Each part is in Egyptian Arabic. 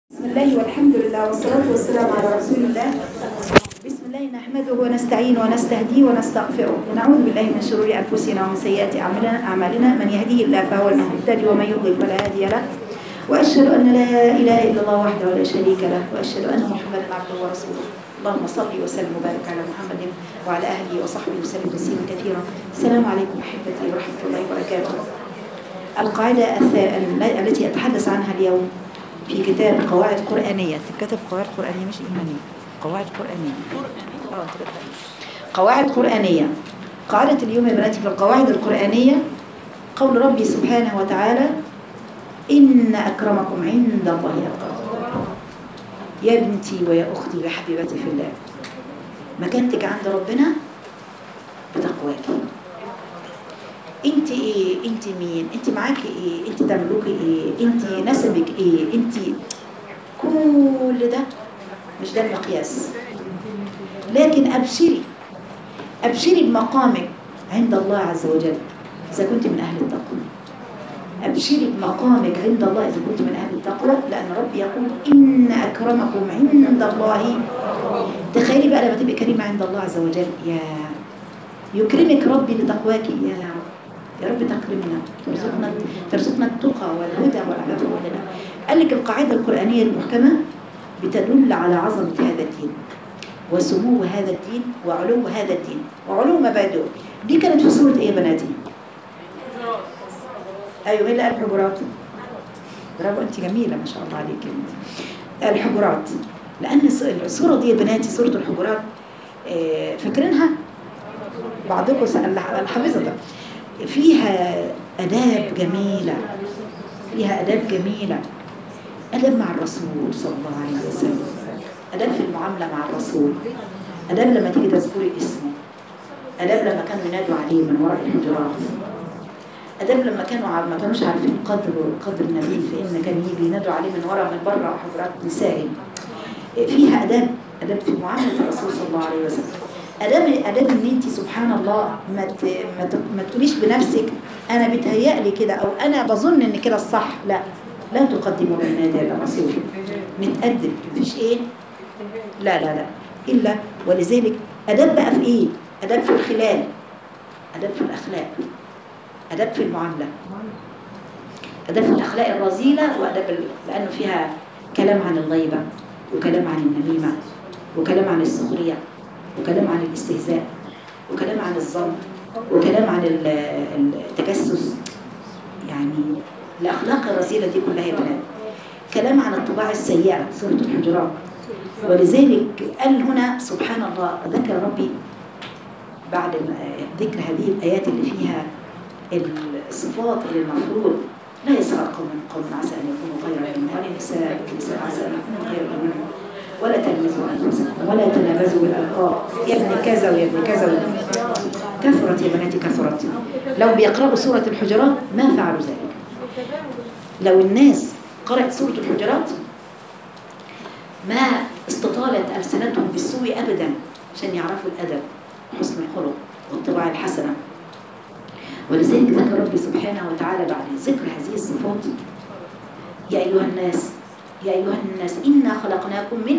بسم الله والحمد لله والصلاة والسلام على رسول الله بسم الله نحمده ونستعين ونستهديه ونستغفره ونعوذ بالله من شرور أنفسنا ومن سيئات أعمالنا أعمالنا من يهديه الله فهو المهتدي ومن يضلل فلا هادي له وأشهد أن لا إله إلا الله وحده لا شريك له وأشهد أن محمدا عبده ورسوله اللهم صل وسلم وبارك على محمد وعلى أهله وصحبه وسلم تسليما كثيرا السلام عليكم أحبتي ورحمة الله وبركاته القاعدة الث- التي أتحدث عنها اليوم في كتاب قواعد قرآنية تكتب قواعد قرآنية مش إيمانية قواعد قرآنية آه، أنت بتقرأي. قواعد قرآنية قاعدة اليوم يا بناتي في القواعد القرآنية قول ربي سبحانه وتعالى إن أكرمكم عند الله أتقاكم يا بنتي ويا أختي يا حبيبتي في الله مكانتك عند ربنا بتقواكي انت ايه انت مين انت معاكي ايه انت تملكي ايه انت نسبك ايه انت كل ده مش ده المقياس لكن ابشري ابشري بمقامك عند الله عز وجل اذا كنت من اهل التقوى ابشري بمقامك عند الله اذا كنت من اهل التقوى لان ربي يقول ان اكرمكم عند الله تخيلي بقى لما تبقي كريمه عند الله عز وجل يا يكرمك ربي لتقواك يا يا رب تكرمنا ترزقنا ترزقنا التقى والهدى والعفاف والغنى قال لك القاعده القرانيه المحكمه بتدل على عظمه هذا الدين وسمو هذا الدين وعلو هذا الدين وعلو مبادئه دي كانت في سوره ايه يا بناتي ايوه مين اللي قال الحجرات برافو انت جميله ما شاء الله عليك الحجرات لان السوره دي يا بناتي سوره الحجرات آه، فاكرينها بعضكم سأل الحافظة ده. فيها أداب جميلة فيها أداب جميلة أدب مع الرسول صلى الله عليه وسلم أدب في المعاملة مع الرسول أدب لما تيجي تذكري اسمه أدب لما كانوا ينادوا عليه من وراء الحجرات أدب لما كانوا ع- ما كانوش عارفين قدر قدر النبي فإن كان يجي ينادوا عليه من وراء من بره حجرات نسائي فيها أدب أدب في معاملة الرسول صلى الله عليه وسلم أداب أداب إن أنت سبحان الله ما ت- ما ت- ما تقوليش بنفسك أنا بتهيألي كده أو أنا بظن إن كده الصح لا لا تقدموا بين يدي الرسول نتقدم مفيش إيه لا لا لا إلا ولذلك أداب بقى في إيه أداب في الخلال أداب في الأخلاق أداب في المعاملة أداب في الأخلاق الرذيلة وأداب ال- لأنه فيها كلام عن الغيبة وكلام عن النميمة وكلام عن السخرية وكلام عن الاستهزاء وكلام عن الظن وكلام عن ال- التجسس يعني الأخلاق الرذيلة دي كلها يا بنات كلام عن الطباع السيئة سورة الحجرات ولذلك قال هنا سبحان الله ذكر ربي بعد ال- ذكر هذه الآيات اللي فيها الصفات اللي المفروض لا يسخر قوم من قوم عسى أن يكونوا خيرا منهم ولا نساء نساء عسى أن يكونوا خيرا منهم ولا تلمزوا أنفسكم ولا تنابزوا بالألقاب يا ابن كذا ويا ابن كذا ويا ابن كذا. كثرت يا بناتي كثرت لو بيقرأوا سورة الحجرات ما فعلوا ذلك لو الناس قرأت سورة الحجرات ما استطالت ألسنتهم بالسوء أبدا عشان يعرفوا الأدب حسن الخلق والطباع الحسنة ولذلك ذكر ربي سبحانه وتعالى بعد ذكر هذه الصفات يا أيها الناس يا أيها الناس إنا خلقناكم من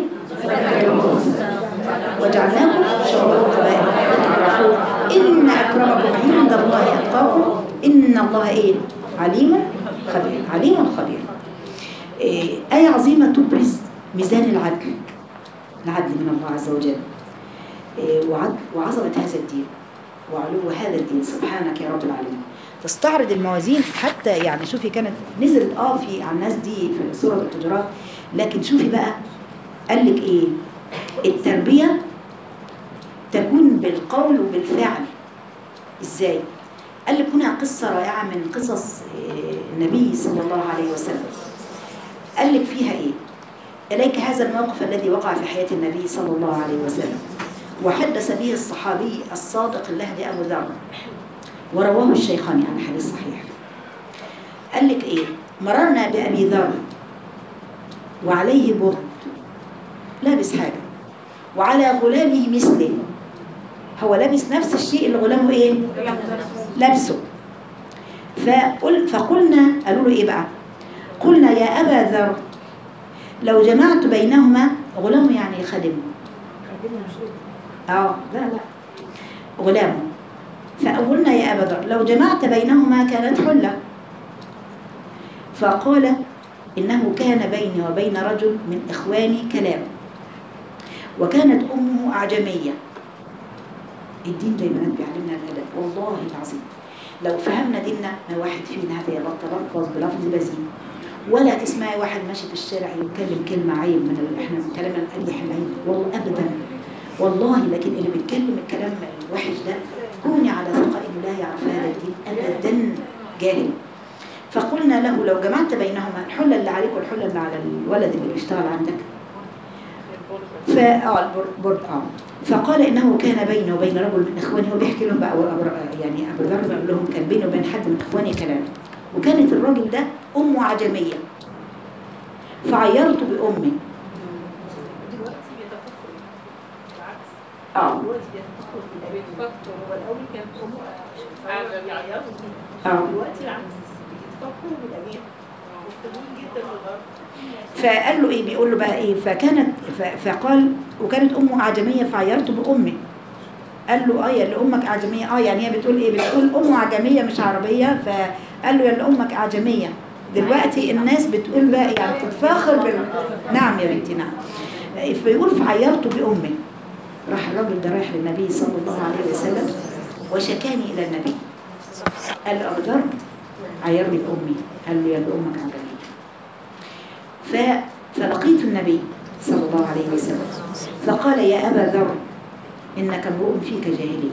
وجعلناكم شعوبا وقبائل لتعرفوا إن أكرمكم عند الله أتقاكم إن الله إيه عليم خبير عليم خبير إيه آية عظيمة تبرز ميزان العدل العدل من الله عز وجل إيه وعد- وعظمة هذا الدين وعلو هذا الدين سبحانك يا رب العالمين تستعرض الموازين حتى يعني شوفي كانت نزلت اه في على الناس دي في سورة الحجرات لكن شوفي بقى قال لك ايه التربية تكون بالقول وبالفعل ازاي قال لك هنا قصة رائعة من قصص آه، النبي صلى الله عليه وسلم قال لك فيها ايه إليك هذا الموقف الذي وقع في حياة النبي صلى الله عليه وسلم وحدث به الصحابي الصادق اللهدي أبو ذر ورواه الشيخان يعني حديث صحيح قال لك ايه مررنا بأبي ذر وعليه برد لابس حاجة وعلى غلامه مثله هو لابس نفس الشيء اللي غلامه ايه لابسه فقل فقلنا قالوا له ايه بقى قلنا يا أبا ذر لو جمعت بينهما غلام يعني خادم خادمها مش ابن اه لا لا غلام فقلنا يا أبا ذر لو جمعت بينهما كانت حلة فقال إنه كان بيني وبين رجل من إخواني كلام وكانت أمه أعجمية الدين دايما بيعلمنا الأدب والله العظيم لو فهمنا ديننا ما واحد فينا هذا يتلفظ بلفظ بذيء ولا تسمعي واحد ماشي في الشارع يتكلم كلمة عيب من اللي احنا كلامنا القبيح العيب والله أبدا والله لكن اللي بيتكلم الكلام الوحش ده كوني على ثقة إنه لا يعرف هذا الدين أبدا جاهل فقلنا له لو جمعت بينهما الحلة اللي عليك والحلة اللي على الولد اللي بيشتغل عندك ف اه البرد اه فقال انه كان بيني وبين رجل من اخواني هو بيحكي لهم بقى وأبر- يعني ابو ذر بيقول لهم كان بيني وبين حد من اخواني كلام وكانت الراجل ده امه عجميه فعيرت بامي دلوقتي بيتفكر بالعكس اه دلوقتي بيتفكر بيتفكر هو الاول كان امه يعيطوا فيه اه دلوقتي العكس بيتفكروا بالابيه مفتقدين جدا للغرب فقال له ايه بيقول له بقى ايه فكانت ف- فقال وكانت امه اعجميه فعيرت بامي قال له اه يا اللي امك اعجميه اه يعني هي بتقول ايه بتقول امه اعجميه مش عربيه فقال له يا اللي امك اعجميه دلوقتي الناس بتقول بقى يعني تتفاخر بال... نعم يا بنتي نعم فيقول فعيرت بامي راح الراجل ده رايح للنبي صلى الله عليه وسلم وشكاني الى النبي قال له ابو ذر عيرني بامي قال له يا اللي امك عجميه ف... فلقيت النبي صلى الله عليه وسلم فقال يا أبا ذر إنك امرؤ فيك جاهلية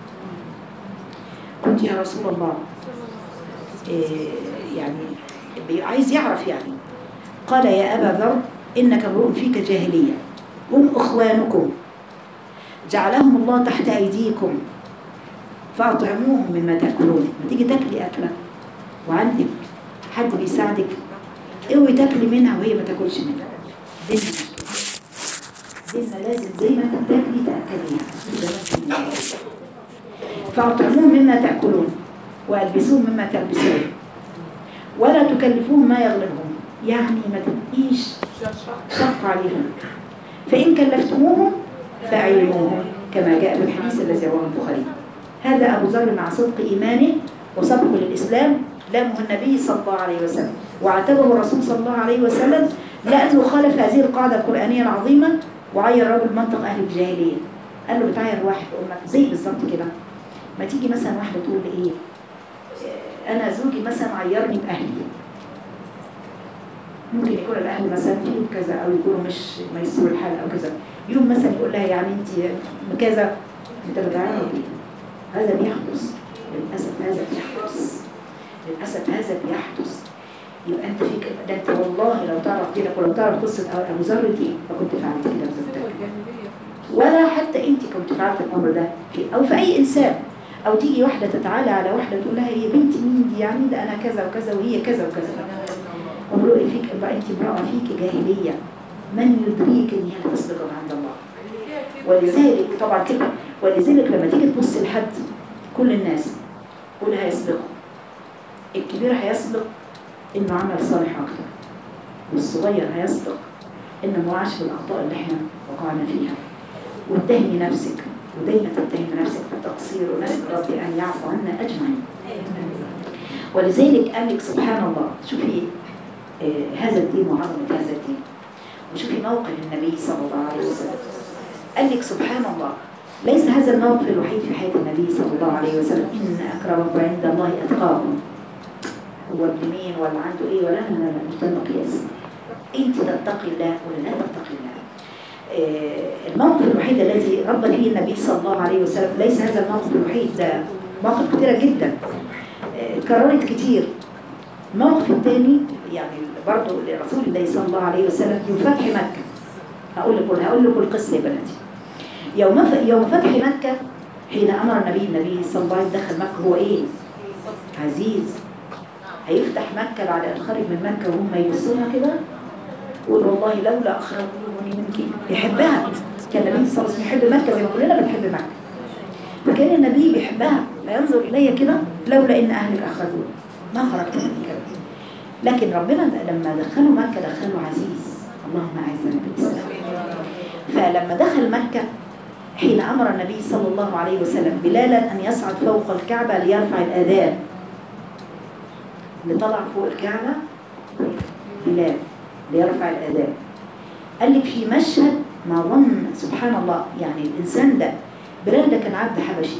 قلت يا رسول الله إيه يعني بي- عايز يعرف يعني قال يا أبا ذر إنك امرؤ فيك جاهلية هم إخوانكم جعلهم الله تحت أيديكم فأطعموهم مما تأكلون ما تيجي تاكلي أكلة وعندك حد بيساعدك اوعي تاكلي منها وهي ما تاكلش منها ديننا مش كده. ديننا لازم زي ما انت بتاكلي تاكليها ده ما ديننا. فاطعموهم مما تاكلون والبسوهم مما تلبسون ولا تكلفوهم ما يغلبهم يعني ما تبقيش شق عليهم فإن كلفتموهم فأعلموهم كما جاء في الحديث الذي رواه البخاري هذا أبو ذر مع صدق إيمانه وصدقه للإسلام لامه النبي صلى الله عليه وسلم واعتبره الرسول صلى الله عليه وسلم لأنه خالف هذه القاعدة القرآنية العظيمة وعير رجل منطق أهل الجاهلية قال له بتعير واحد أمك زي بالظبط كده ما تيجي مثلا واحدة تقول لي إيه آه، أنا زوجي مثلا عيرني بأهلي ممكن يكون الأهل مثلا فيهم كذا أو يكونوا مش ميسور الحال أو كذا يوم مثلا يقول لها يعني أنت كذا أنت بتعير بيه هذا بيحدث للأسف هذا بيحدث للأسف هذا بيحدث يبقى أنت فيك ده أنت والله لو تعرف كده ولو تعرف قصة أبو ذر دي فكنت فعلت كده بزوجتك ولا حتى أنت كنت فعلت الأمر ده في- أو في أي إنسان أو تيجي واحدة تتعالى على واحدة تقول لها يا بنتي مين دي يعني ده أنا كذا وكذا وهي كذا وكذا امرؤ فيك امرأة أنت امرأة فيك جاهلية من يدريك إن هي تصدق عند الله ولذلك طبعا كده ولذلك لما تيجي تبص لحد كل الناس قول هيسبقه الكبير هيسبق انه عمل صالح اكتر والصغير هيسبق انه ما وقعش في الاخطاء اللي احنا وقعنا فيها واتهمي نفسك ودايما تتهمي نفسك بالتقصير ونسال ربي ان يعفو عنا اجمعين ولذلك قال لك سبحان الله شوفي آه، هذا الدين وعظمه هذا الدين وشوفي موقف النبي صلى الله عليه وسلم قال لك سبحان الله ليس هذا الموقف الوحيد في حياة النبي صلى الله عليه وسلم إن أكرمكم عند الله أتقاكم هو ابن مين ولا عنده إيه ولا لا لا لا مش ده المقياس أنت تتقي الله ولا لا تتقي الله آه، الموقف الوحيد الذي ربى فيه النبي صلى الله عليه وسلم ليس هذا الموقف الوحيد ده مواقف كثيرة جدا آه، اتكررت كتير الموقف الثاني يعني برضه لرسول الله صلى الله عليه وسلم يوم فتح مكة هقول لكم هقول لكم القصة يا بناتي يوم ف... يوم فتح مكة حين أمر النبي النبي صلى الله عليه وسلم دخل مكة هو إيه؟ عزيز هيفتح مكة بعد أن خرج من مكة وهم يبصونها كده يقول والله لولا أخرجوني منك يحبها كان النبي صلى الله عليه وسلم يحب مكة زي ما كلنا بنحب مكة فكان النبي بيحبها لا ينظر إلي كده لولا إن أهلك أخرجوني ما خرجت من مكة لكن ربنا لما دخلوا مكة دخلوا عزيز اللهم أعزنا بالإسلام فلما دخل مكة حين أمر النبي صلى الله عليه وسلم بلالا أن يصعد فوق الكعبة ليرفع الأذان اللي طلع فوق الكعبة بلال ليرفع الأذان قال لك في مشهد ما ظن سبحان الله يعني الإنسان ده بلال ده كان عبد حبشي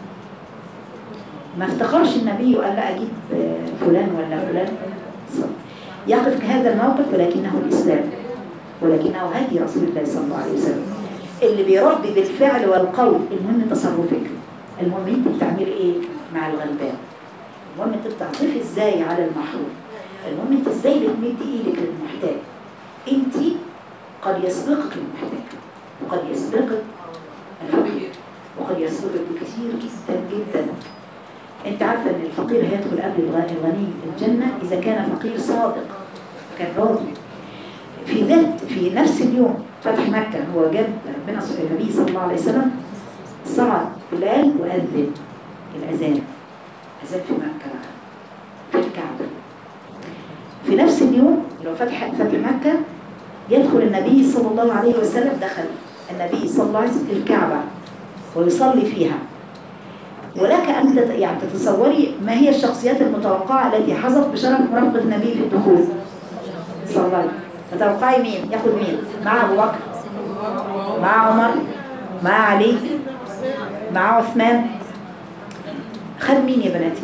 ما افتخرش النبي وقال لا أجيب آه، فلان ولا فلان يقف كهذا الموقف ولكنه الإسلام ولكنه هدي رسول الله صلى الله عليه وسلم اللي بيربي بالفعل والقول المهم تصرفك المهم انت بتعملي ايه مع الغلبان المهم انت بتعطفي ازاي على المحروم المهم انت ازاي بتمدي ايدك للمحتاج انت قد يسبقك المحتاج وقد يسبقك الفقير وقد يسبقك بكثير جدا جدا انت عارفه ان الفقير هيدخل قبل الغ- الغني الجنه اذا كان فقير صادق كان راضي في ذات في نفس اليوم فتح مكه هو جاب ربنا ص- النبي صلى الله عليه وسلم صعد بلال واذن الاذان اذان في مكه بقى في الكعبه في نفس اليوم لو فتح فتح مكه يدخل النبي صلى الله عليه وسلم دخل النبي صلى الله عليه وسلم الكعبه ويصلي فيها ولك أن تت... يعني تتصوري ما هي الشخصيات المتوقعة التي حظت بشرف مرافقة النبي في الدخول صلى الله عليه وسلم تتوقعي مين ياخد مين مع أبو بكر مع عمر مع علي مع عثمان خد مين يا بناتي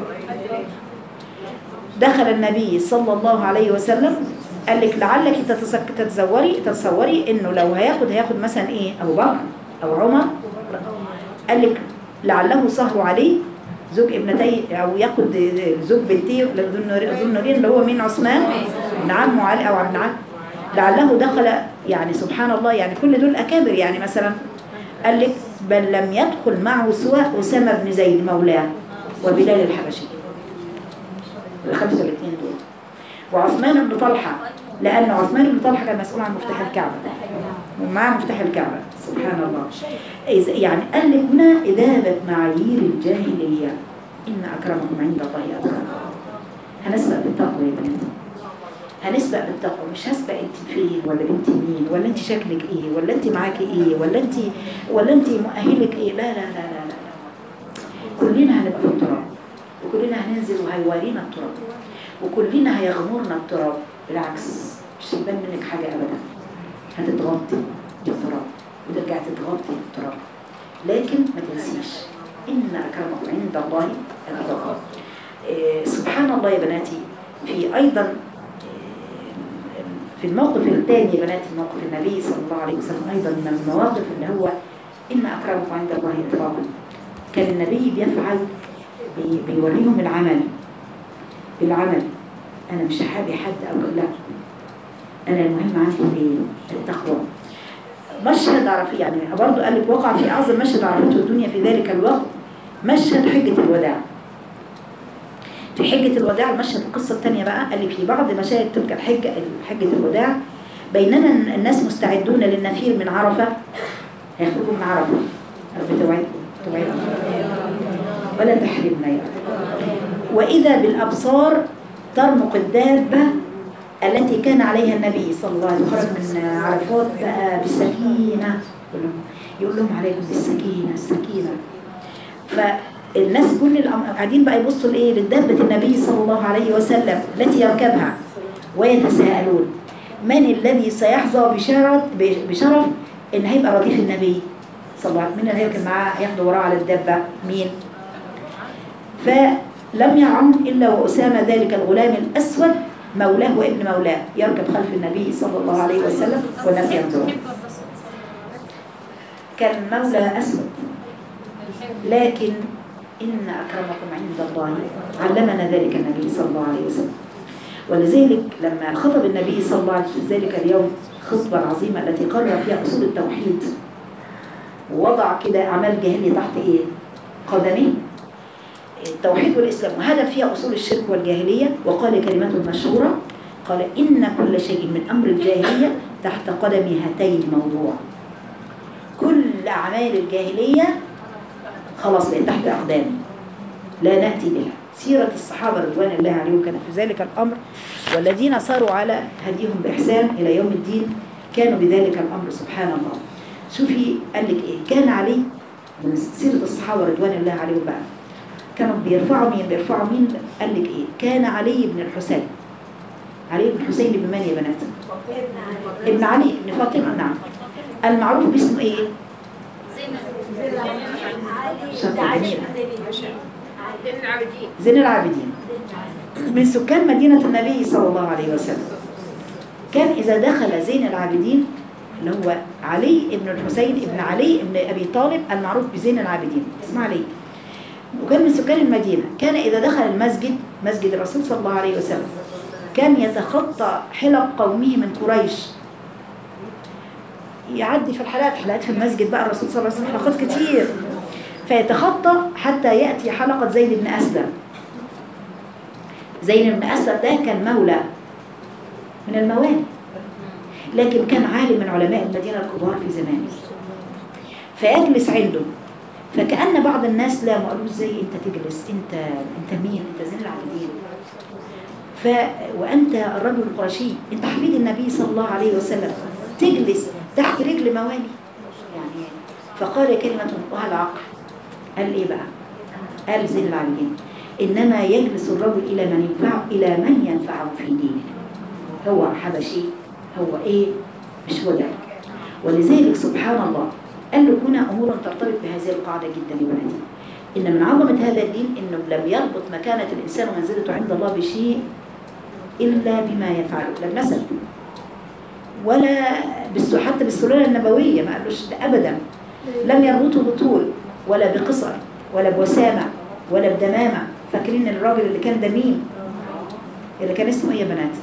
دخل النبي صلى الله عليه وسلم قال لك لعلك تتسك- تتصوري تتصوري انه لو هياخد هياخد مثلا ايه ابو بكر او عمر قال لك لعله سهر عليه زوج ابنتي او ياخد زوج بنتي ذو النور- ذو النورين اللي هو مين عثمان ابن عمه علي او ابن عم لعله دخل يعني سبحان الله يعني كل دول اكابر يعني مثلا قال لك بل لم يدخل معه سوى اسامه بن زيد مولاه وبلال الحبشي الخمسه الاثنين دول وعثمان بن طلحه لان عثمان بن طلحه كان مسؤول عن مفتاح الكعبه ومعاه مفتاح الكعبه سبحان الله إذا- يعني قال لك هنا إذابة معايير الجاهلية إن أكرمكم عند الله أتقاكم هنسبق بالتقوى يا بنات هنسبق بالتقوى مش هسبق انت فين ولا انت مين ولا انت شكلك ايه ولا انت معاكي ايه ولا انت ولا انت مؤهلك ايه لا لا لا لا لا, لا. كلنا هنبقى في التراب وكلنا هننزل وهيوارينا التراب وكلنا هيغمرنا التراب بالعكس مش هيبان منك حاجة أبدا هتتغطي بالتراب وترجع تتغطي بالتراب لكن ما تنسيش إن أكرمكم عند الله أتقاكم إيه، سبحان الله يا بناتي في أيضا إيه، في الموقف الثاني يا بناتي موقف النبي صلى الله عليه وسلم أيضا من المواقف اللي هو إن أكرمكم عند الله أتقاكم كان النبي بيفعل بي- بيوريهم العمل بالعمل أنا مش هحابي حد أو لا أنا المهم عندي إيه التقوى مشهد عرفي يعني برضه قال لك وقع في أعظم مشهد عرفته الدنيا في ذلك الوقت مشهد حجة الوداع في حجة الوداع المشهد القصة الثانية بقى قال لك في بعض مشاهد تلك الحجة حجة الوداع بينما الناس مستعدون للنفير من عرفة هيخرجوا من عرفة رب توعدكم توعدكم ولا تحرمنا يا رب وإذا بالأبصار ترمق الدابة التي كان عليها النبي صلى الله عليه وسلم خرج من عرفات بقى بالسكينة يقول لهم- يقول لهم عليكم بالسكينة السكينة فالناس كل الأم- قاعدين بقى يبصوا لايه لدابة النبي صلى الله عليه وسلم التي يركبها ويتساءلون من الذي سيحظى بشرف بشرف ان هيبقى رديف النبي صلى الله عليه وسلم مين اللي هيركب معاه هياخده وراه على الدابة مين فلم يعم إلا وأسامة ذلك الغلام الأسود مولاه وابن مولاه يركب خلف النبي صلى الله عليه وسلم والناس ينظرون كان مولى أسود لكن إن أكرمكم عند الله علمنا ذلك النبي صلى الله عليه وسلم ولذلك لما خطب النبي صلى الله عليه وسلم ذلك اليوم خطبة عظيمة التي قرر فيها أصول التوحيد ووضع كده أعمال جاهلية تحت إيه؟ قدميه التوحيد والإسلام وهدف فيها أصول الشرك والجاهلية وقال كلمته مشهورة قال إن كل شيء من أمر الجاهلية تحت قدم هاتين موضوع كل أعمال الجاهلية خلاص بقت تحت أقدامي لا نأتي بها سيرة الصحابة رضوان الله عليهم كان في ذلك الأمر والذين صاروا على هديهم بإحسان إلى يوم الدين كانوا بذلك الأمر سبحان الله شوفي قال لك إيه كان علي من سيرة الصحابة رضوان الله عليهم بقى كانوا بيرفعوا مين بيرفعوا مين قال لك إيه كان علي بن الحسين علي بن الحسين بن من يا بنات ابن علي بن فاطمة نعم المعروف باسمه إيه شاطر جميلة زين العابدين زين العابدين من سكان مدينة النبي صلى الله عليه وسلم كان إذا دخل زين العابدين اللي هو علي ابن الحسين ابن علي ابن أبي طالب المعروف بزين العابدين اسمه علي وكان من سكان المدينة كان إذا دخل المسجد مسجد الرسول صلى الله عليه وسلم كان يتخطى حلق قومه من قريش يعدي في الحلقات حلقات في المسجد بقى الرسول صلى الله عليه وسلم حلقات كتير فيتخطى حتى يأتي حلقة زيد بن أسلم زيد بن أسلم ده كان مولى من الموالي لكن كان عالم من علماء المدينة الكبار في زمانه فيجلس عنده فكأن بعض الناس لا ما قالوش زي انت تجلس انت انت مين انت زين العابدين ف وانت الرجل القرشي انت حفيد النبي صلى الله عليه وسلم تجلس تحت رجل موالي يعني فقال كلمة وهل عقل قال ايه بقى قال زين العابدين انما يجلس الرجل الى من ينفع الى من ينفعه في دينه هو حبشي هو ايه مش هو ده ولذلك سبحان الله قال له هنا امور ترتبط بهذه القاعده جدا يا بناتي ان من عظمه هذا الدين انه لم يربط مكانه الانسان ومنزلته عند الله بشيء الا بما يفعله لا بنسب ولا بالس- حتى بالسلاله النبويه ما قالوش ده ابدا لم يربطه بطول ولا بقصر ولا بوسامه ولا بدمامه فاكرين الراجل اللي كان ده مين اللي كان اسمه ايه يا بنات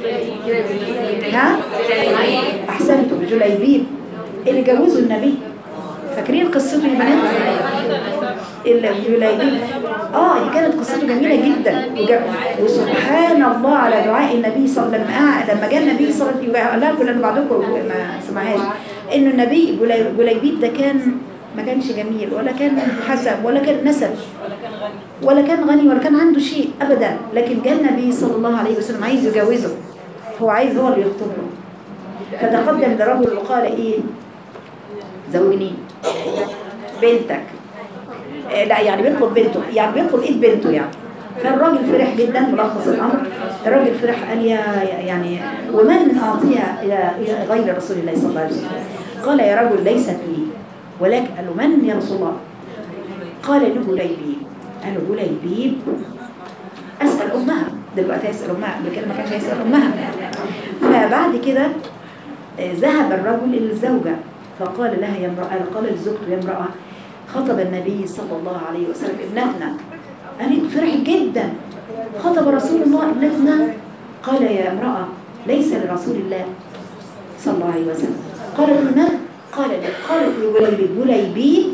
ها احسنتم جليبيب اللي جوزوا النبي فاكرين قصته يا بنات اللي جليبيب اه دي كانت قصته جميله جدا وج- وسبحان الله على دعاء النبي صلى الله عليه وسلم لما لما جاء النبي صلى الله عليه وسلم قال لها كلنا بعضكم ما سمعهاش انه النبي جلي- جليبيب ده كان ما كانش جميل ولا كان حسب ولا كان نسب ولا كان غني ولا كان عنده شيء ابدا لكن جاء النبي صلى الله عليه وسلم عايز يجوزه هو عايز هو اللي يخطبه فتقدم لرجل وقال ايه زوجني بنتك آه، لا يعني بيطلب بنته يعني بيطلب ايد بنته يعني فالراجل فرح جدا ملخص الامر الراجل فرح قال يا يا- يعني ومن اعطيها الى إلى غير رسول الله صلى الله عليه وسلم قال يا رجل ليست لي ولكن قال له من يا رسول الله قال له جليبيب قال له جليبيب اسال امها دلوقتي يسال امها قبل كده ما كانش يسال امها فبعد كده آه، ذهب الرجل الى الزوجه فقال لها يا امراه قال لزوجته يا امراه خطب النبي صلى الله عليه وسلم ابنتنا قالت فرحت جدا خطب رسول الله ابنتنا قال يا امراه ليس لرسول الله صلى الله عليه وسلم قالت له من قال لي قالت لجليبيب جليبيب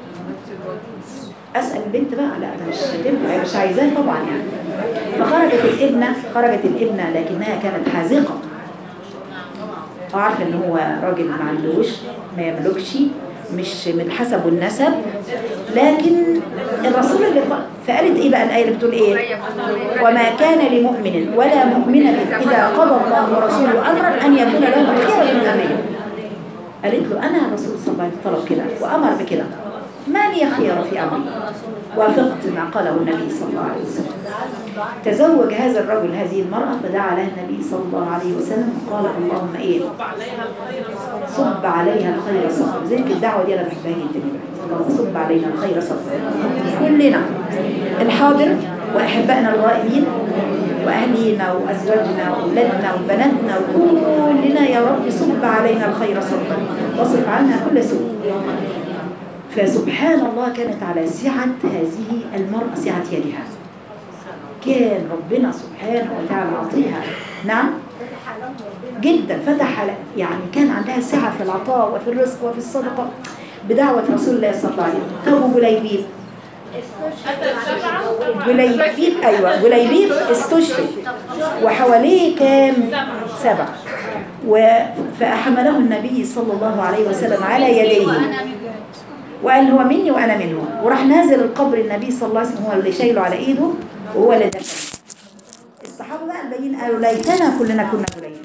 اسال البنت بقى لا ده مش هتنفع مش عايزاه طبعا يعني فخرجت الابنه خرجت الابنه لكنها كانت حاذقه عارفه ان هو راجل ما عندوش ما يملكش مش من حسب النسب لكن الرسول اللي قال فقالت ايه بقى الايه اللي بتقول ايه وما كان لمؤمن ولا مؤمنه اذا قضى الله ورسوله امرا ان يكون لهم الخيره من امرهم قالت له انا الرسول صلى الله عليه وسلم طلب كده وامر بكده ما لي خيار في امري وافقت ما قاله النبي صلى الله عليه وسلم تزوج هذا الرجل هذه المرأة فدعا لها النبي صلى الله عليه وسلم وقال اللهم ايه عليها الخير صبر صب عليها الخير صبا ذلك الدعوة دي انا بحبها جدا يا بنات. اللهم صب علينا الخير صبا كلنا الحاضر واحبائنا الغائبين واهلينا وازواجنا واولادنا وبناتنا وكلنا يا رب صب علينا الخير صبا واصرف عنا كل سوء فسبحان الله كانت على سعة هذه المرأة سعة يدها كان ربنا سبحانه وتعالى عطيها نعم جدا فتح على- يعني كان عندها سعة في العطاء وفي الرزق وفي الصدقة بدعوة رسول الله صلى الله عليه وسلم تو جليبيب أتى سبعة جليبيب أيوة جليبيب استشهد وحواليه كام سبع و- فحمله النبي صلى الله عليه وسلم على يديه وقال هو مني وأنا منه وراح نازل القبر النبي صلى الله عليه وسلم هو اللي شايله على إيده وهو اللي دخل الصحابة بقى الباقيين قالوا ليتنا كلنا كنا قليلين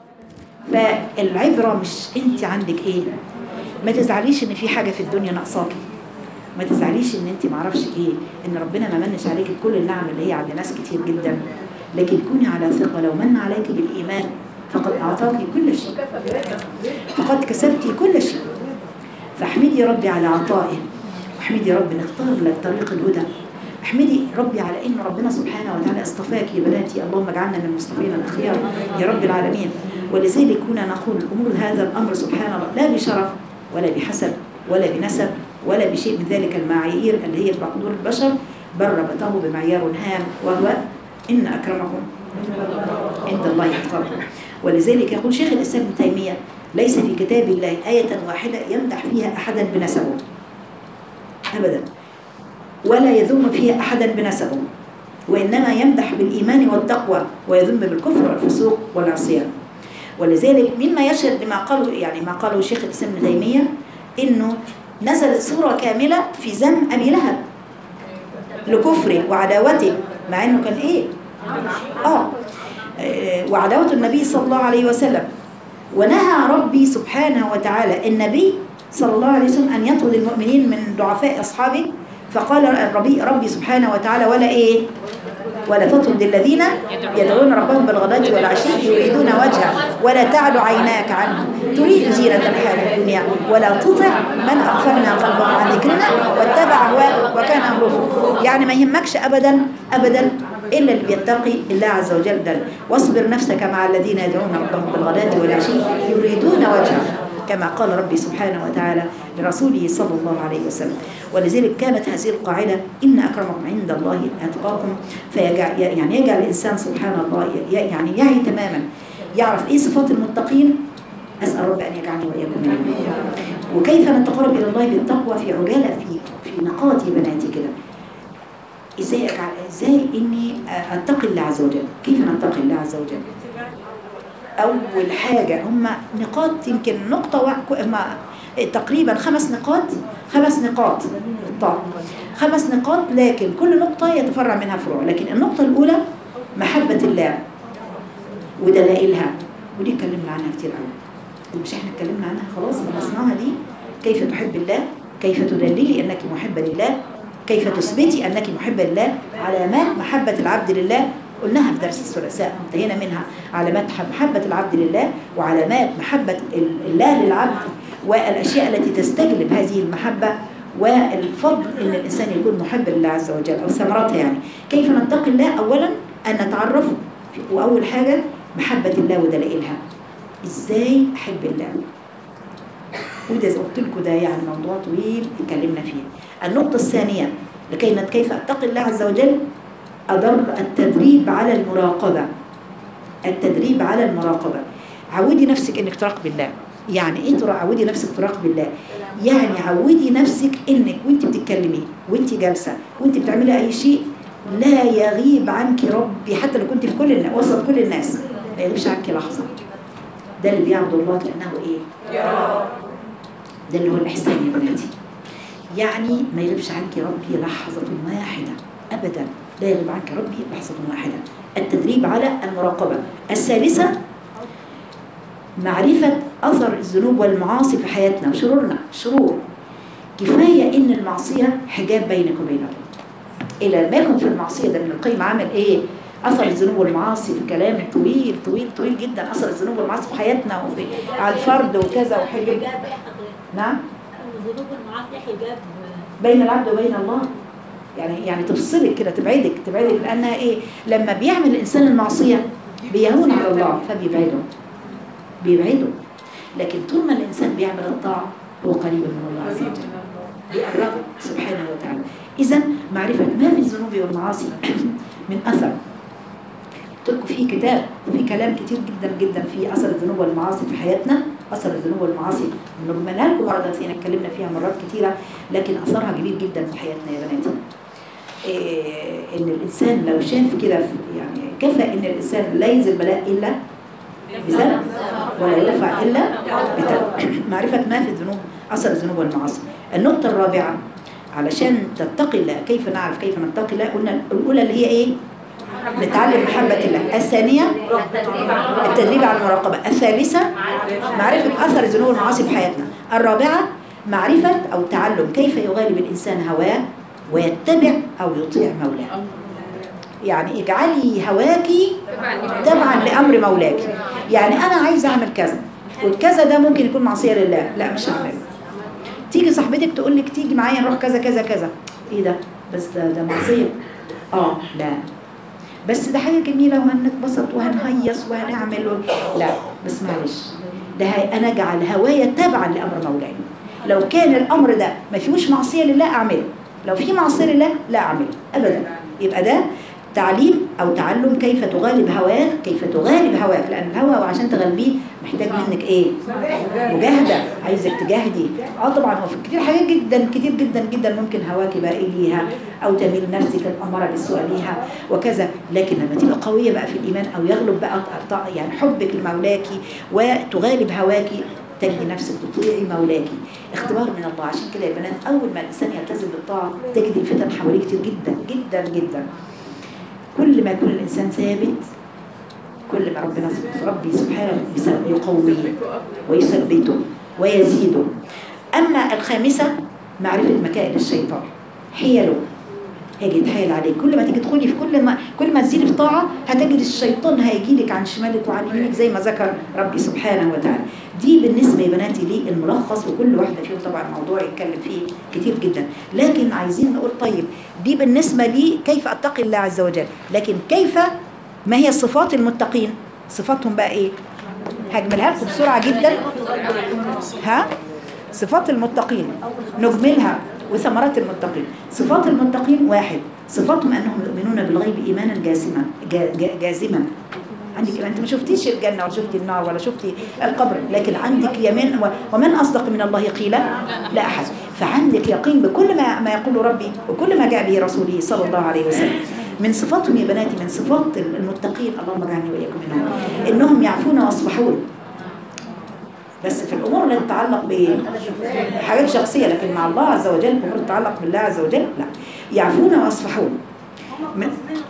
فالعبرة مش انت عندك ايه ما تزعليش ان في حاجة في الدنيا ناقصاكي ما تزعليش ان انت معرفش ايه ان ربنا ما منش عليك كل النعم اللي هي عند ناس كتير جدا لكن كوني على ثقة لو من عليك بالإيمان فقد أعطاك كل شيء فقد كسبت كل شيء فاحمدي ربي على عطائه واحمدي ربي نختار لك طريق الهدى احمدي ربي على ان ربنا سبحانه وتعالى اصطفاك يا بناتي اللهم اجعلنا من المصطفين الاخيار يا رب العالمين ولذلك كنا نقول الامور هذا الامر سبحان الله لا بشرف ولا بحسب ولا بنسب ولا بشيء من ذلك المعايير اللي هي بقدور البشر بل ربطه بمعيار هام وهو ان اكرمكم عند الله يتقاكم ولذلك يقول شيخ الاسلام ابن تيميه ليس في كتاب الله آية واحدة يمدح فيها أحدا بنسبه أبدا ولا يذم فيها أحدا بنسبه وإنما يمدح بالإيمان والتقوى ويذم بالكفر والفسوق والعصيان ولذلك مما يشهد لما قالوا يعني ما قاله شيخ الإسلام ابن تيمية إنه نزلت سورة كاملة في ذم أبي لهب لكفره وعداوته مع إنه كان إيه؟ آه آه، وعداوة النبي صلى الله عليه وسلم ونهى ربي سبحانه وتعالى النبي صلى الله عليه وسلم أن يطرد المؤمنين من ضعفاء أصحابه فقال ربي, ربي سبحانه وتعالى ولا إيه ولا تطرد الذين يدعون ربهم بالغداة والعشي يريدون وجهه ولا تعد عيناك عنه تريد زينة الحياة الدنيا ولا تطع من أغفلنا قلبه عن ذكرنا واتبع هواه وكان أمره فرطا. يعني ما يهمكش أبدا أبدا إلا اللي بيتقي الله عز وجل دل واصبر نفسك مع الذين يدعون ربهم بالغداة والعشي يريدون وجهه كما قال ربي سبحانه وتعالى لرسوله صلى الله عليه وسلم ولذلك كانت هذه القاعدة إن أكرمكم عند الله أتقاكم فيجعل يعني يجعل الإنسان سبحان الله ي- يعني يعي تماما يعرف إيه صفات المتقين أسأل رب أن يجعلني وإياكم منهم وكيف نتقرب إلى الله بالتقوى في عجالة في في نقاط يا بناتي كده ازاي أجعل ازاي اني اتقي الله عز وجل كيف نتقي الله عز وجل اول حاجه هم نقاط يمكن نقطه واحدة ما تقريبا خمس نقاط خمس نقاط طب خمس نقاط لكن كل نقطه يتفرع منها فروع لكن النقطه الاولى محبه الله ودلائلها ودي اتكلمنا عنها كتير قوي مش احنا اتكلمنا عنها خلاص خلصناها دي كيف تحب الله كيف تدللي انك محبه لله كيف تثبتي انك محبه لله علامات محبه العبد لله قلناها في درس الثلاثاء انتهينا منها علامات محبه العبد لله وعلامات محبه ال- الله للعبد والاشياء التي تستجلب هذه المحبه والفضل ان الانسان يكون محب لله عز وجل او ثمراتها يعني كيف نتقي الله اولا ان نتعرف واول حاجه محبه الله ودلائلها ازاي احب الله وده زي ما قلت لكم ده يعني موضوع طويل اتكلمنا فيه النقطة الثانية لكي نت كيف أتقي الله عز وجل أضر التدريب على المراقبة التدريب على المراقبة عودي نفسك انك تراقبي الله يعني ايه ترى عودي نفسك تراقبي الله يعني عودي نفسك انك وانت بتتكلمي وانت جالسه وانت بتعملي اي شيء لا يغيب عنك ربي حتى لو كنت في كل الناس وسط كل الناس ما يغيبش عنك لحظه ده اللي بيعبد الله كانه ايه ده اللي هو الإحسان يا بناتي يعني ما يغيبش عنك ربي لحظة واحدة أبدا لا يغيب عنك ربي لحظة واحدة التدريب على المراقبة الثالثة معرفة أثر الذنوب والمعاصي في حياتنا وشرورنا شرور كفاية إن المعصية حجاب بينك وبين الله إلى ما يكون في المعصية ده ابن القيم عمل إيه أثر الذنوب والمعاصي في كلام طويل طويل طويل جدا أثر الذنوب والمعاصي في حياتنا وفي على الفرد وكذا وحجاب حجاب ايه حضرتك؟ نعم ذنوب المعاصي حجاب بين العبد وبين الله يعني يعني تفصلك كده تبعدك تبعدك لانها ايه لما بيعمل الانسان المعصيه بيهون على الله فبيبعده بيبعده لكن طول ما الانسان بيعمل الطاعه هو قريب من الله عز وجل بيقربه سبحانه وتعالى اذا معرفه ما في الذنوب والمعاصي من اثر قلت لكم في كتاب في كلام كتير جدا جدا في اثر الذنوب والمعاصي في حياتنا اثر الذنوب والمعاصي بنضمنها لكم مرات فينا اتكلمنا فيها مرات كتيره لكن اثرها كبير جدا في حياتنا يا بناتي إيه ان الانسان لو شاف كده في- يعني كفى ان الانسان لا ينزل بلاء الا بذنب ولا يرفع الا بتوبه معرفه ما في الذنوب اثر الذنوب والمعاصي النقطه الرابعه علشان تتقي الله كيف نعرف كيف نتقي الله قلنا الأولى اللي هي إيه نتعلم محبة الله الثانية التدريب على المراقبة الثالثة معرفة أثر ذنوب المعاصي في حياتنا الرابعة معرفة أو تعلم كيف يغالب الإنسان هواه ويتبع أو يطيع مولاه يعني اجعلي هواكي تبعا لأمر مولاك يعني أنا عايزة أعمل كذا والكذا ده ممكن يكون معصية لله لا مش هعمله تيجي صاحبتك تقول لك تيجي معايا نروح كذا كذا كذا ايه ده بس ده ده معصية اه لا بس ده حاجة جميلة وهنتبسط وهنهيص وهنعمل و... لا بس معلش ده هي أنا أجعل هوايا تبعا لأمر مولاي لو كان الأمر ده ما فيهوش معصية لله أعمله لو في معصية لله لا أعمله أبدا يبقى ده تعليم أو تعلم كيف تغالب هواك كيف تغالب هواك لأن الهوى وعشان تغلبيه محتاج منك إيه مجاهدة عايزك تجاهدي اه طبعا هو في كتير حاجات جدا كتير جدا جدا ممكن هواك بقى ليها او تميل نفسك الاماره بالسوء ليها وكذا لكن لما تبقى قويه بقى في الايمان او يغلب بقى ط- يعني حبك لمولاكي وتغالب هواكي تجدي نفسك تطيعي مولاكي اختبار من الله عشان كده يا بنات اول ما الانسان يلتزم بالطاعه تجد الفتن حواليه كتير جدا جدا جدا كل ما يكون الانسان ثابت كل ما ربنا ربي سبحانه يقويه ويثبته ويزيده أما الخامسة معرفة مكائد الشيطان حيله هيجي يتحايل عليك كل ما تيجي تدخلي في كل ما كل ما تزيدي في طاعة هتجد الشيطان هيجي لك عن شمالك وعن يمينك زي ما ذكر ربي سبحانه وتعالى دي بالنسبة يا بناتي لي الملخص وكل واحدة فيهم طبعا موضوع يتكلم فيه كتير جدا لكن عايزين نقول طيب دي بالنسبة لي كيف أتقي الله عز وجل لكن كيف ما هي صفات المتقين صفاتهم بقى ايه هجملها لكم بسرعة جدا ها صفات المتقين نجملها وثمرات المتقين صفات المتقين واحد صفاتهم انهم يؤمنون بالغيب ايمانا جازما جا- جا- جازما عندك انت ما شفتيش الجنه ولا شفتي النار ولا شفتي القبر لكن عندك يمين و- ومن اصدق من الله قيلا لا احد فعندك يقين بكل ما ما يقول ربي وكل ما جاء به رسوله صلى الله عليه وسلم من صفاتهم يا بناتي من صفات المتقين اللهم اجعلني واياكم منهم انهم يعفون ويصفحون بس في الامور اللي تتعلق بحاجات شخصيه لكن مع الله عز وجل امور تتعلق بالله عز وجل لا يعفون ويصفحون من-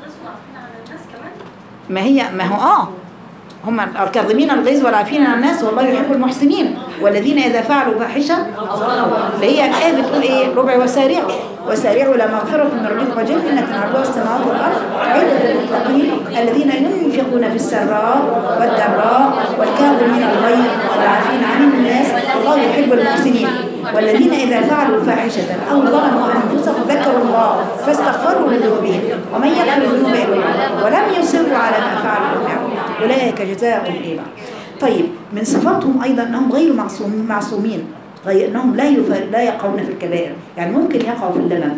ما هي ما هو اه هم الكاظمين الغيظ والعافين عن الناس والله يحب المحسنين والذين اذا فعلوا فاحشه اللي هي الايه بتقول ايه ربع وسارعوا وسارعوا الى مغفره من ربكم وجنه عرضها السماوات والارض عده للمتقين الذين ينفقون في السراء والضراء والكاظمين الغيظ والعافين عن الناس والله يحب المحسنين والذين إذا فعلوا فاحشة أو ظلموا أنفسهم ذكروا الله فاستغفروا لذنوبهم ومن يغفر الذنوب إلا الله ولم يصروا على ما فعلوا وهم يعلمون أولئك جزاؤهم إيه بقى؟ طيب من صفاتهم أيضا أنهم غير معصوم معصومين غير أنهم لا يف- لا يقعون في الكبائر يعني ممكن يقعوا في اللمم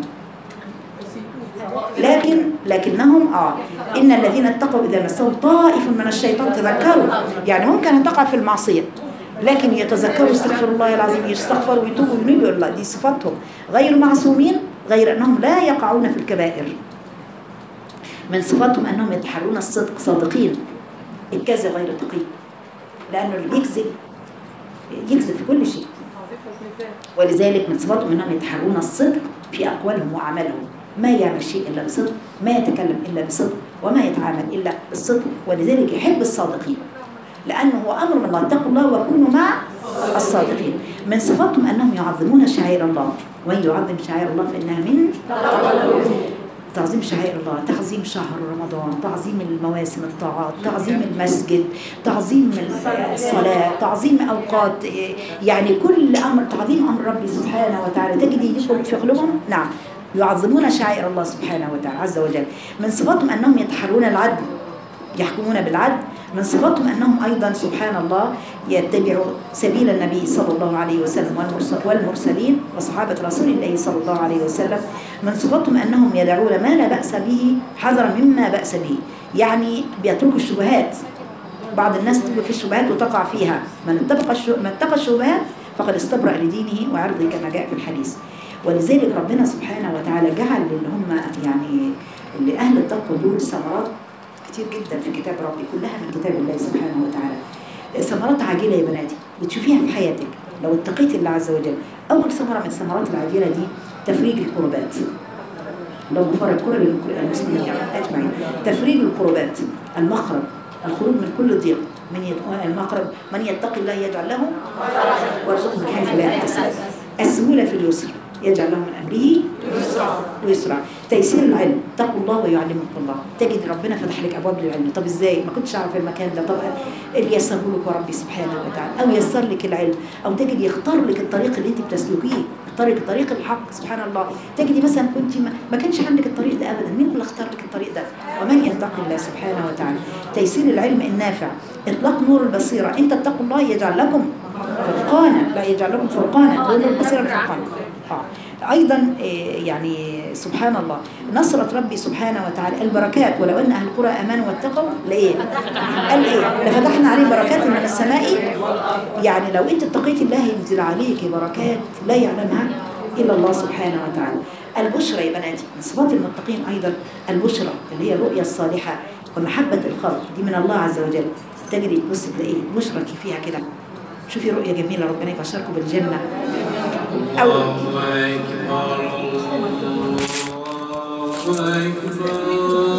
لكن لكنهم اه ان الذين اتقوا اذا مسهم طائف من الشيطان تذكروا يعني ممكن ان تقع في المعصيه لكن يتذكروا استغفر الله العظيم يستغفروا ويتوبوا وينيبوا الله دي صفاتهم غير معصومين غير انهم لا يقعون في الكبائر من صفاتهم انهم يتحرون الصدق صادقين الكذب غير تقي لانه اللي بيكذب يكذب في كل شيء ولذلك من صفاتهم انهم يتحرون الصدق في اقوالهم واعمالهم ما يعمل شيء الا بصدق ما يتكلم الا بصدق وما يتعامل الا بالصدق ولذلك يحب الصادقين لانه هو امر من الله اتقوا الله وكونوا مع الصادقين من صفاتهم انهم يعظمون شعائر الله ومن يعظم شعائر الله فانها من تعظيم شعائر الله تعظيم شهر رمضان تعظيم المواسم الطاعات تعظيم المسجد تعظيم الصلاة تعظيم أوقات إيه، يعني كل أمر تعظيم أمر ربي سبحانه وتعالى تجدي يدخل في قلوبهم نعم يعظمون شعائر الله سبحانه وتعالى عز وجل من صفاتهم أنهم يتحرون العدل يحكمون بالعدل من صفاتهم أنهم أيضا سبحان الله يتبعوا سبيل النبي صلى الله عليه وسلم والمرسل- والمرسلين وصحابة رسول الله صلى الله عليه وسلم من صفاتهم أنهم يدعون ما لا بأس به حذرا مما بأس به يعني بيتركوا الشبهات بعض الناس تدخل في الشبهات وتقع فيها من اتقى الش- من اتقى الشبهات فقد استبرأ لدينه وعرضه كما جاء في الحديث ولذلك ربنا سبحانه وتعالى جعل اللي هم يعني اللي أهل التقوى دول ثمرات كتير جدا في كتاب ربي كلها من كتاب الله سبحانه وتعالى ثمرات عاجلة يا بناتي بتشوفيها في حياتك لو اتقيت الله عز وجل أول ثمرة من الثمرات العاجلة دي تفريج الكربات اللهم فرج كل المسلمين اجمعين تفريج الكربات المخرج الخروج من كل ضيق من يت- المخرج من يتقي الله يجعل له ويرزقه من حيث لا يحتسب السهوله في اليسر يجعل له من امره ويسرع تيسير العلم اتقوا الله ويعلمكم الله تجد ربنا فتح لك ابواب للعلم طب ازاي ما كنتش اعرف المكان ده طب اللي يسره لك ربي سبحانه وتعالى او يسر لك العلم او تجد يختار لك الطريق اللي انت بتسلكيه الطريق طريق الحق سبحان الله تجدي مثلا كنت ما, ما كانش عندك الطريق ده ابدا مين اللي اختار لك الطريق ده ومن يتقي الله سبحانه وتعالى تيسير العلم النافع اطلاق نور البصيره انت اتقوا الله يجعل لكم فرقانا لا يجعل لكم فرقانا نور البصيره الفرقان آه. ايضا إيه، يعني سبحان الله نصرة ربي سبحانه وتعالى البركات ولو ان اهل القرى امنوا واتقوا لايه قال ايه لفتحنا عليه بركات من السماء يعني لو انت اتقيت الله ينزل عليك بركات لا يعلمها الا الله سبحانه وتعالى البشرى يا بناتي من صفات المتقين ايضا البشرى اللي هي الرؤيا الصالحه ومحبه الخلق دي من الله عز وجل تجري تبص تلاقيه بشرى فيها كده شوفي رؤيا جميله ربنا يبشركم بالجنه أو الله أكبر الله أكبر